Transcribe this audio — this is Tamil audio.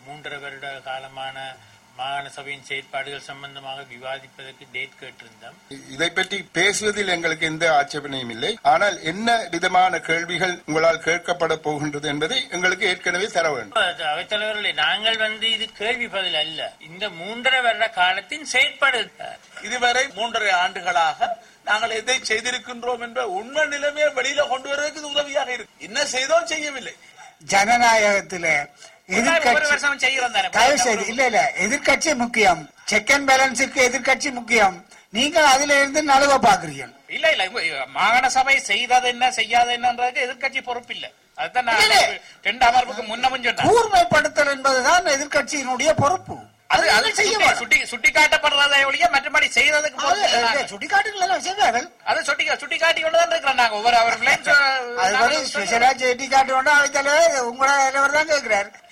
மூன்றரை வருட காலமான மாகாண சபையின் செயற்பாடுகள் சம்பந்தமாக விவாதிப்பதற்கு டேட் கேட்டிருந்தோம் இதை பற்றி பேசுவதில் எங்களுக்கு எந்த ஆட்சேபனையும் இல்லை ஆனால் என்ன விதமான கேள்விகள் உங்களால் கேட்கப்பட போகின்றது என்பதை எங்களுக்கு ஏற்கனவே தர வேண்டும் அவைத்தலைவர்களே நாங்கள் வந்து இது கேள்வி பதில் அல்ல இந்த மூன்றரை வருட காலத்தின் செயற்பாடு இதுவரை மூன்றரை ஆண்டுகளாக நாங்கள் எதை செய்திருக்கின்றோம் என்ற உண்மை நிலைமையை வெளியில கொண்டு வருவதற்கு இது உதவியாக இருக்கு என்ன செய்தோம் செய்யவில்லை ஜனநாயகத்துல ஒரு எதிர்கட்சி வருஷம் செய்கிறோம் தானே தயவு செய்து இல்ல இல்ல எதிர்கட்சி முக்கியம் செக் அண்ட் பேலன்ஸுக்கு எதிர்கட்சி முக்கியம் நீங்க அதுல இருந்து நழுவ பாக்குறீங்க இல்ல இல்ல இவ- மாகாண சபை செய்தது என்ன செய்யாத என்னன்றதுக்கு எதிர்க்கட்சி பொறுப்பு இல்ல அதுதான் நான் இல்ல. ரெண்டு அமர்வுக்கு முன்னமும் சொன்னேன் கூர்மைப்படுத்தல் என்பதுதான் எதிர்கட்சியினுடைய பொறுப்பு அது அது நீங்கள் செய்ய சுட்டி- வேணும். சுட்டி சுட்டி காட்டப்படுறதை ஒழிய மற்றபடி செய்யறதுக்கு அது, பொறுப்பு இல்ல அது, நாங்க. சுட்டிக்காட்டுகள் செய்வார்கள் அது சுட்டி சுட்டி காட்டி கொண்டு தான் இருக்கிறோம் நாங்க ஒவ்வொரு அவர் அது மாதிரி ஸ்பெஷலா செடி காட்டு வேண்டாம் அவைத்தலைவர் உங்களோட தலைவர் தான் கேட்கிறார்